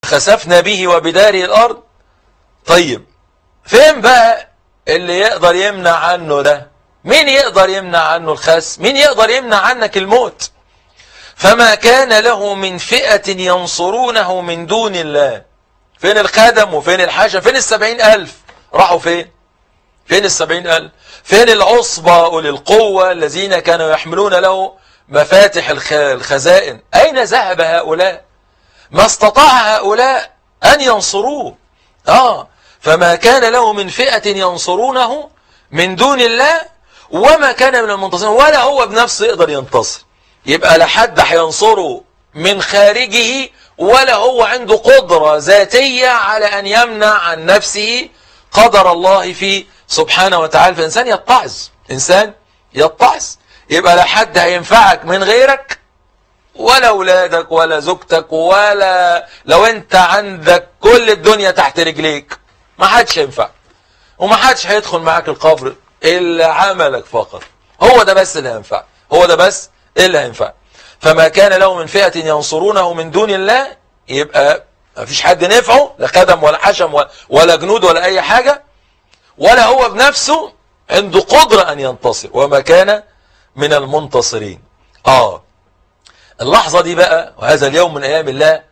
خسفنا به وبداره الأرض طيب فين بقى اللي يقدر يمنع عنه ده مين يقدر يمنع عنه الخس مين يقدر يمنع عنك الموت فما كان له من فئة ينصرونه من دون الله فين الخدم وفين الحاجة فين السبعين ألف راحوا فين فين السبعين ألف فين العصبة أولي القوة الذين كانوا يحملون له مفاتح الخزائن أين ذهب هؤلاء ما استطاع هؤلاء أن ينصروه آه فما كان له من فئة ينصرونه من دون الله وما كان من المنتصرين ولا هو بنفسه يقدر ينتصر يبقى لا حد هينصره من خارجه ولا هو عنده قدرة ذاتية على أن يمنع عن نفسه قدر الله فيه سبحانه وتعالى فإنسان يتعظ إنسان يتعظ يبقى لا حد هينفعك من غيرك ولا أولادك ولا زوجتك ولا لو أنت عندك كل الدنيا تحت رجليك ما حدش ينفع وما حدش هيدخل معاك القبر إلا عملك فقط هو ده بس اللي هينفع هو ده بس اللي هينفع فما كان له من فئة ينصرونه من دون الله يبقى ما فيش حد نفعه لا خدم ولا حشم ولا جنود ولا أي حاجة ولا هو بنفسه عنده قدرة أن ينتصر وما كان من المنتصرين آه اللحظة دي بقى وهذا اليوم من أيام الله